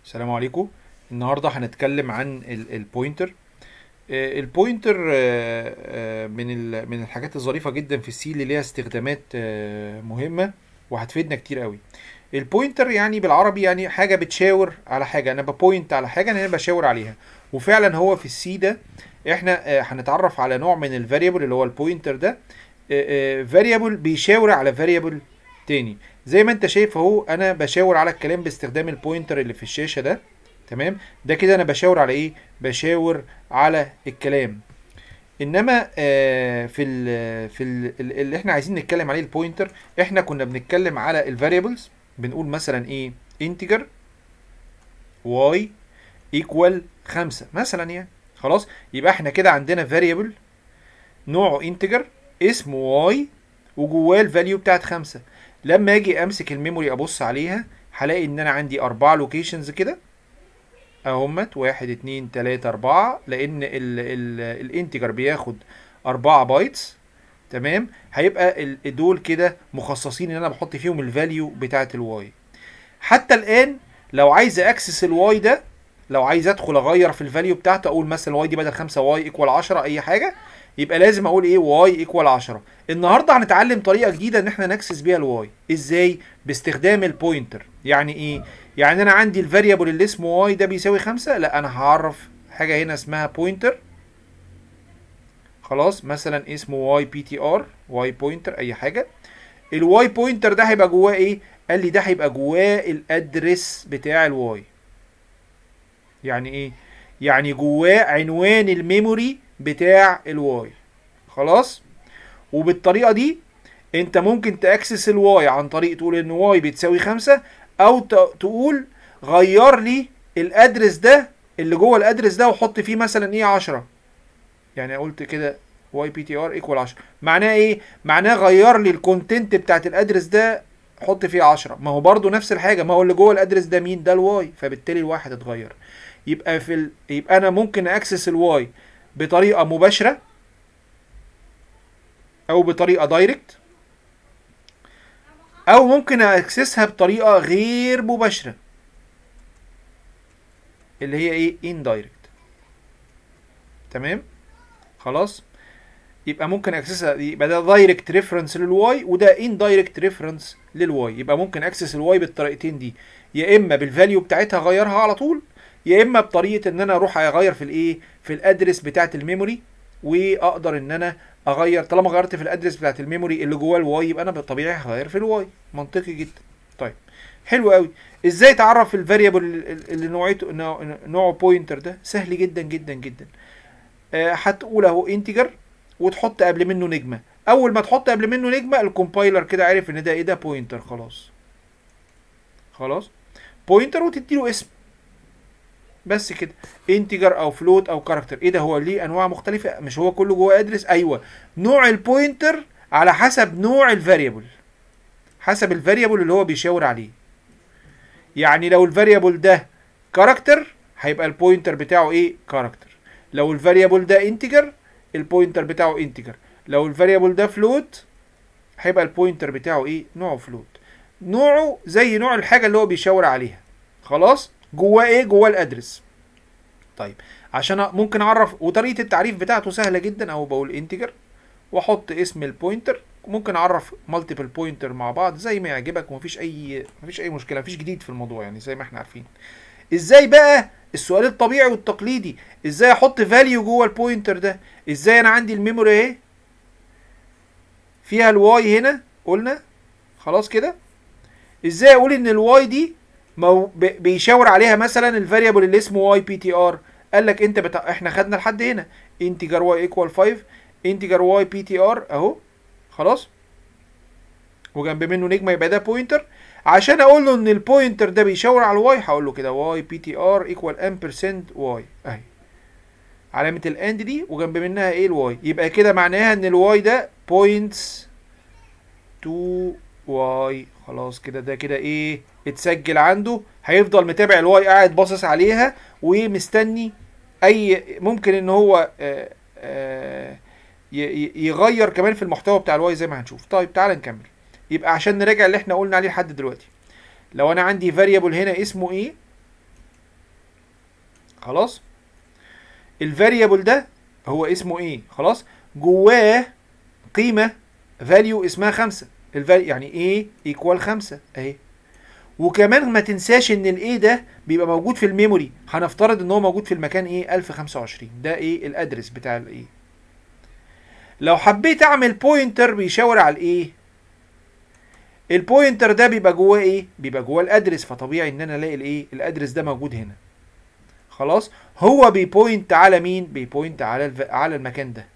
السلام عليكم النهارده هنتكلم عن البوينتر البوينتر من ال- من الحاجات الظريفه جدا في السي اللي ليها استخدامات آه، مهمه وهتفيدنا كتير قوي البوينتر يعني بالعربي يعني حاجه بتشاور على حاجه انا ببوينت على حاجه انا بشاور عليها وفعلا هو في السي ده احنا آه، هنتعرف على نوع من الفاريبل اللي هو البوينتر ده فاريبل بيشاور على فاريبل تاني زي ما انت شايف اهو انا بشاور على الكلام باستخدام البوينتر اللي في الشاشه ده تمام ده كده انا بشاور على ايه بشاور على الكلام انما آه في ال في ال اللي احنا عايزين نتكلم عليه البوينتر احنا كنا بنتكلم على الفاريبلز بنقول مثلا ايه انتجر y equal 5 مثلا يعني خلاص يبقى احنا كده عندنا فاريبل نوعه انتجر اسمه y وجواه الفاليو بتاعت 5 لما اجي امسك الميموري ابص عليها هلاقي ان انا عندي اربعة لوكيشنز كده اهمت واحد اتنين تلاتة اربعة لان ال ال الانتجر بياخد اربعة بايتس تمام هيبقى ال- دول كده مخصصين ان انا بحط فيهم الفاليو بتاعت الواي حتى الان لو عايز اكسس الواي ده لو عايز ادخل اغير في الفاليو بتاعته اقول مثلا الواي دي بدل 5 واي ايكوال 10 اي حاجه يبقى لازم اقول ايه واي ايكوال 10 النهارده هنتعلم طريقه جديده ان احنا نكسس بيها الواي ازاي باستخدام البوينتر يعني ايه يعني انا عندي الفاريبل اللي اسمه واي ده بيساوي 5 لا انا هعرف حاجه هنا اسمها بوينتر خلاص مثلا اسمه واي بي تي ار واي بوينتر اي حاجه الواي بوينتر ده هيبقى جواه ايه قال لي ده هيبقى جواه الادرس بتاع الواي يعني ايه يعني جواه عنوان الميموري بتاع الواي خلاص وبالطريقه دي انت ممكن تاكسس الواي عن طريق تقول ان واي بتساوي خمسة او ت- تقول غير لي الادرس ده اللي جوه الادرس ده وحط فيه مثلا ايه 10 يعني قلت كده واي بي تي ار ايكوال 10 معناه ايه معناه غير لي الكونتنت بتاعت الادرس ده حط فيه 10 ما هو برضو نفس الحاجه ما هو اللي جوه الادرس ده مين ده الواي فبالتالي الواحد اتغير يبقى في ال... يبقى انا ممكن اكسس الواي بطريقه مباشره او بطريقه دايركت او ممكن اكسسها بطريقه غير مباشره اللي هي ايه اندايركت تمام خلاص يبقى ممكن اكسسها يبقى ده دايركت ريفرنس للواي وده اندايركت ريفرنس للواي يبقى ممكن اكسس الواي بالطريقتين دي يا اما بالفاليو بتاعتها اغيرها على طول يا اما بطريقه ان انا اروح اغير في الايه في الادرس بتاعت الميموري واقدر ان انا اغير طالما غيرت في الادرس بتاعت الميموري اللي جواه الواي يبقى انا بالطبيعي هغير في الواي منطقي جدا طيب حلو قوي ازاي تعرف الفاريبل اللي نوعيته نوع- نوعه بوينتر ده سهل جدا جدا جدا آه، هتقول اهو انتجر وتحط قبل منه نجمه اول ما تحط قبل منه نجمه الكومبايلر كده عارف ان ده ايه ده بوينتر خلاص خلاص بوينتر وتديله اسم بس كده انتجر او فلوت او كاركتر ايه ده هو ليه انواع مختلفه مش هو كله جوه ادرس ايوه نوع البوينتر على حسب نوع الفاريبل حسب الفاريبل اللي هو بيشاور عليه يعني لو الفاريبل ده كاركتر هيبقى البوينتر بتاعه ايه كاركتر لو الفاريبل ده انتجر البوينتر بتاعه انتجر لو الفاريبل ده فلوت هيبقى البوينتر بتاعه ايه نوعه فلوت نوعه زي نوع الحاجه اللي هو بيشاور عليها خلاص جواه ايه جواه الادرس طيب عشان أ- ممكن اعرف وطريقه التعريف بتاعته سهله جدا او بقول انتجر واحط اسم البوينتر ممكن اعرف مالتيبل بوينتر مع بعض زي ما يعجبك ومفيش اي مفيش اي مشكله مفيش جديد في الموضوع يعني زي ما احنا عارفين ازاي بقى السؤال الطبيعي والتقليدي ازاي احط فاليو جوه البوينتر ده ازاي انا عندي الميموري اهي فيها الواي هنا قلنا خلاص كده ازاي اقول ان الواي دي مو ب- بيشاور عليها مثلا الفاريبل اللي اسمه واي بي تي ار قال لك انت بتا... احنا خدنا لحد هنا انتجر واي ايكوال 5 انتجر واي بي تي ار اهو خلاص وجنب منه نجمه يبقى ده بوينتر عشان اقول له ان البوينتر ده بيشاور على الواي هقول له كده واي بي تي ار ايكوال امبرسنت واي اهي علامه الاند دي وجنب منها ايه الواي يبقى كده معناها ان الواي ده بوينتس تو واي خلاص كده ده كده ايه اتسجل عنده هيفضل متابع الواي قاعد باصص عليها ومستني اي ممكن ان هو آه، آه، ي- ي- يغير كمان في المحتوى بتاع الواي زي ما هنشوف طيب تعال نكمل يبقى عشان نراجع اللي احنا قلنا عليه لحد دلوقتي لو انا عندي فاريبل هنا اسمه ايه خلاص الفاريبل ده هو اسمه ايه خلاص جواه قيمه فاليو اسمها خمسة الفاليو يعني ايه ايكوال خمسة اهي وكمان ما تنساش ان الايه ده بيبقى موجود في الميموري هنفترض ان هو موجود في المكان ايه 1025 ده ايه الادرس بتاع الايه لو حبيت اعمل بوينتر بيشاور على الايه البوينتر ده بيبقى جواه ايه بيبقى جواه الادرس فطبيعي ان انا الاقي الايه الادرس ده موجود هنا خلاص هو بيبوينت على مين بيبوينت على الف... على المكان ده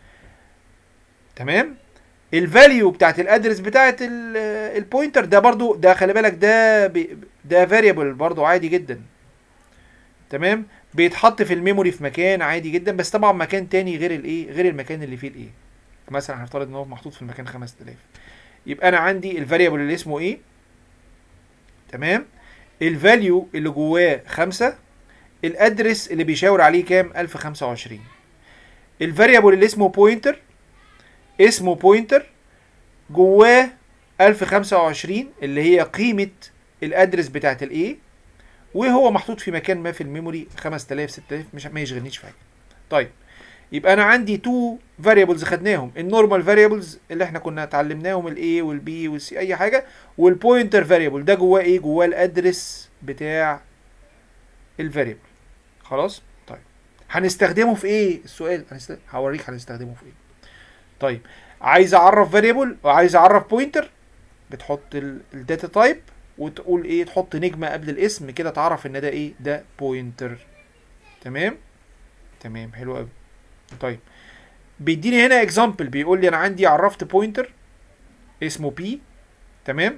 تمام الفاليو بتاعت الادرس بتاعت البوينتر ده برضو ده خلي بالك ده بي ده فاريبل برضو عادي جدا تمام بيتحط في الميموري في مكان عادي جدا بس طبعا مكان تاني غير الايه غير المكان اللي فيه الايه مثلا هنفترض ان هو محطوط في المكان 5000 يبقى انا عندي الفاريبل اللي اسمه ايه تمام الفاليو اللي جواه 5 الادرس اللي بيشاور عليه كام 1025 الفاريبل اللي اسمه بوينتر اسمه بوينتر جواه 1025 اللي هي قيمة الادرس بتاعت الايه وهو محطوط في مكان ما في الميموري 5000 6000 مش ما يشغلنيش في حاجه طيب يبقى انا عندي تو فاريبلز خدناهم النورمال فاريبلز اللي احنا كنا اتعلمناهم الاي والبي والسي اي حاجه والبوينتر فاريبل ده جواه ايه جواه الادرس بتاع الفاريبل خلاص طيب هنستخدمه في ايه السؤال هنست... هوريك هنستخدمه في ايه طيب عايز اعرف فاريبل وعايز اعرف بوينتر بتحط الداتا تايب وتقول ايه تحط نجمه قبل الاسم كده تعرف ان ده ايه ده بوينتر تمام تمام حلو قوي طيب بيديني هنا اكزامبل بيقول لي انا عندي عرفت بوينتر اسمه بي تمام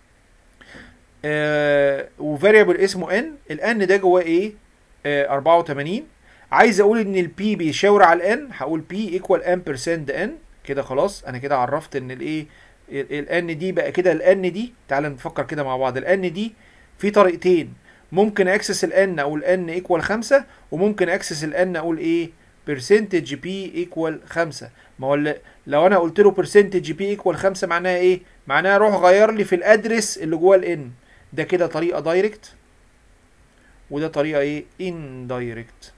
آه وفاريبل اسمه ان الان ده جواه ايه آه 84 عايز اقول ان البي بيشاور على الان هقول بي ايكوال ان بيرسنت ان كده خلاص انا كده عرفت ان الايه الان دي بقى كده الان دي تعال نفكر كده مع بعض الان دي في طريقتين ممكن اكسس الان اقول ان ايكوال 5 وممكن اكسس الان اقول ايه برسنتج بي ايكوال 5 ما هو لو انا قلت له برسنتج بي ايكوال 5 معناها ايه معناها روح غير لي في الادرس اللي جوه الان ده كده طريقه دايركت وده طريقه ايه اندايركت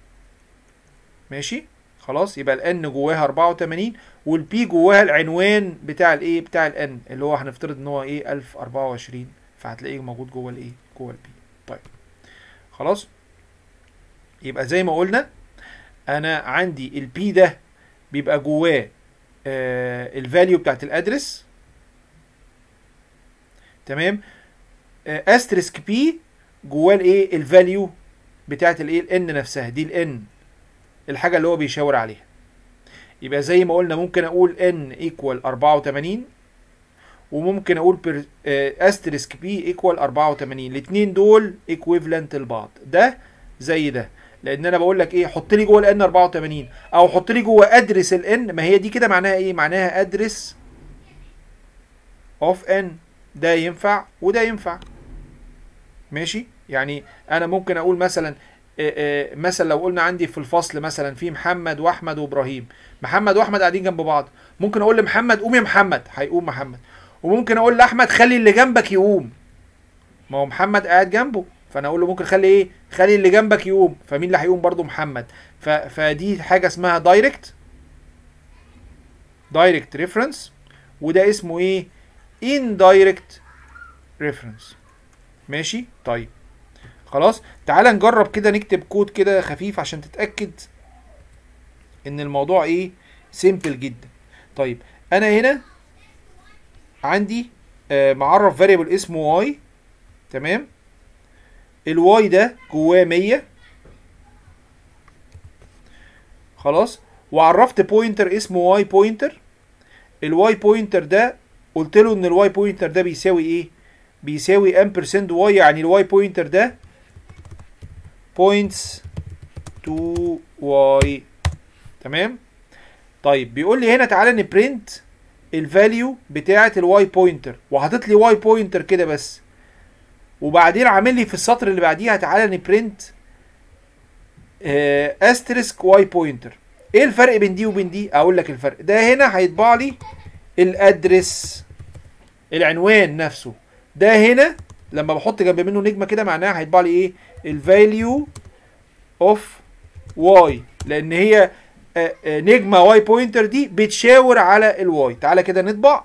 ماشي خلاص يبقى الان جواها 84 والبي جواها العنوان بتاع الايه بتاع الان اللي هو هنفترض ان هو ايه 1024 فهتلاقيه موجود جوه الايه جوه البي طيب خلاص يبقى زي ما قلنا انا عندي البي ده بيبقى جواه آه الفاليو بتاعت الادرس تمام آه استريسك بي جواه الايه الفاليو بتاعت الايه الان نفسها دي الان الحاجه اللي هو بيشاور عليها يبقى زي ما قلنا ممكن اقول ان ايكوال 84 وممكن اقول بر استريسك بي ايكوال 84 الاثنين دول ايكويفالنت لبعض ده زي ده لان انا بقول لك ايه حط لي جوه الان 84 او حط لي جوه ادرس الان ما هي دي كده معناها ايه معناها ادرس اوف ان ده ينفع وده ينفع ماشي يعني انا ممكن اقول مثلا مثلا لو قلنا عندي في الفصل مثلا في محمد واحمد وابراهيم محمد واحمد قاعدين جنب بعض ممكن اقول لمحمد قوم يا محمد هيقوم محمد وممكن اقول لاحمد خلي اللي جنبك يقوم ما هو محمد قاعد جنبه فانا اقول له ممكن خلي ايه خلي اللي جنبك يقوم فمين اللي هيقوم برضه محمد ف... فدي حاجه اسمها دايركت دايركت ريفرنس وده اسمه ايه اندايركت ريفرنس ماشي طيب خلاص تعال نجرب كده نكتب كود كده خفيف عشان تتاكد ان الموضوع ايه سيمبل جدا طيب انا هنا عندي آه معرف فاريبل اسمه واي تمام الواي ده جواه 100 خلاص وعرفت بوينتر اسمه واي بوينتر الواي بوينتر ده قلت له ان الواي بوينتر ده بيساوي ايه بيساوي امبرسنت واي يعني الواي بوينتر ده بوينتس تو واي تمام طيب بيقول لي هنا تعالى نبرنت الفاليو بتاعه الواي بوينتر وحاطط لي واي بوينتر كده بس وبعدين عامل لي في السطر اللي بعديها تعالى نبرنت استريسك واي بوينتر ايه الفرق بين دي وبين دي اقول لك الفرق ده هنا هيطبع لي الادرس العنوان نفسه ده هنا لما بحط جنب منه نجمه كده معناها هيطبع لي ايه الفاليو اوف واي لان هي آه، آه، نجمه واي بوينتر دي بتشاور على الواي تعالى كده نطبع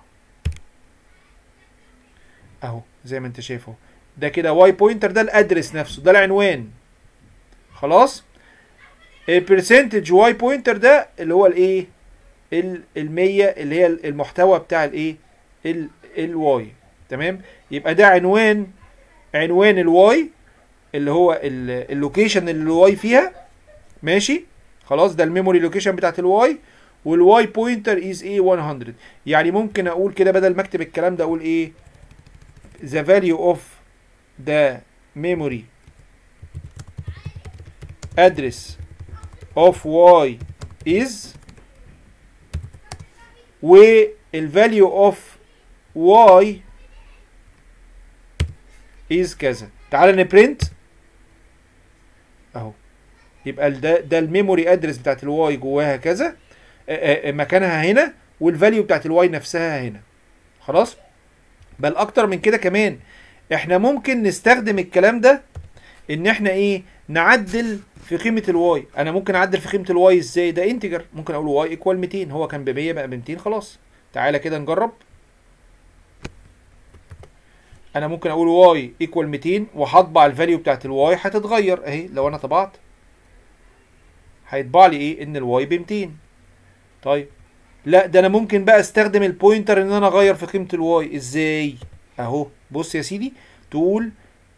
اهو زي ما انت شايف اهو ده كده واي بوينتر ده الادرس نفسه ده العنوان خلاص البرسنتج واي بوينتر ده اللي هو الايه ال 100 اللي هي المحتوى بتاع الايه ال الواي تمام يبقى ده عنوان عنوان الواي اللي هو ال- اللوكيشن اللي الواي فيها ماشي خلاص ده الميموري لوكيشن بتاعت الواي والواي بوينتر از ايه 100 يعني ممكن اقول كده بدل ما اكتب الكلام ده اقول ايه the value of the memory address of y is والvalue of y is كذا تعال نبرنت اهو يبقى ال- ده ده الميموري ادرس بتاعت الواي جواها كذا آه، آه، مكانها هنا والفاليو بتاعت الواي نفسها هنا خلاص بل اكتر من كده كمان احنا ممكن نستخدم الكلام ده ان احنا ايه نعدل في قيمه الواي انا ممكن اعدل في قيمه الواي ازاي ده انتجر ممكن اقول واي ايكوال 200 هو كان ب 100 بقى ب 200 خلاص تعالى كده نجرب انا ممكن اقول واي ايكوال 200 وهطبع الفاليو بتاعت الواي هتتغير اهي لو انا طبعت هيطبع لي ايه ان الواي ب 200 طيب لا ده انا ممكن بقى استخدم البوينتر ان انا اغير في قيمه الواي ازاي اهو بص يا سيدي تقول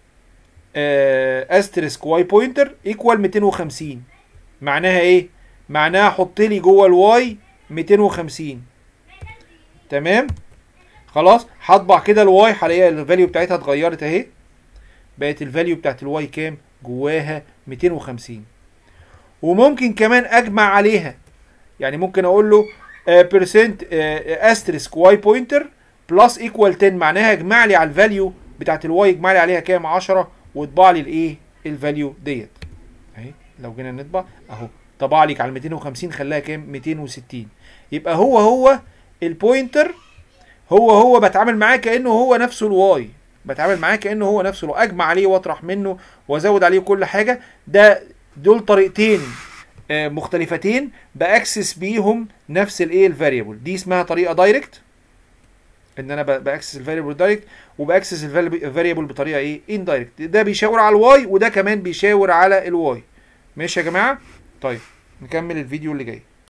استرسك واي بوينتر ايكوال 250 معناها ايه معناها حط لي جوه الواي 250 تمام خلاص هطبع كده الواي هلاقي الفاليو بتاعتها اتغيرت اهي بقت الفاليو بتاعت الواي كام جواها 250 وممكن كمان اجمع عليها يعني ممكن اقول له بيرسنت استرسك واي بوينتر بلس ايكوال 10 معناها اجمع لي على الفاليو بتاعت الواي اجمع لي عليها كام 10 واطبع لي الايه الفاليو ديت اهي لو جينا نطبع اهو طبع لي على 250 خلاها كام 260 يبقى هو هو البوينتر هو هو بتعامل معاه كانه هو نفسه الواي بتعامل معاه كانه هو نفسه الواي اجمع عليه واطرح منه وازود عليه كل حاجه ده دول طريقتين آه، مختلفتين باكسس بيهم نفس الايه الفاريبل دي اسمها طريقه دايركت ان انا ب- باكسس الفاريبل دايركت وباكسس الفاريبل بطريقه ايه اندايركت ده بيشاور على الواي وده كمان بيشاور على الواي ماشي يا جماعه طيب نكمل الفيديو اللي جاي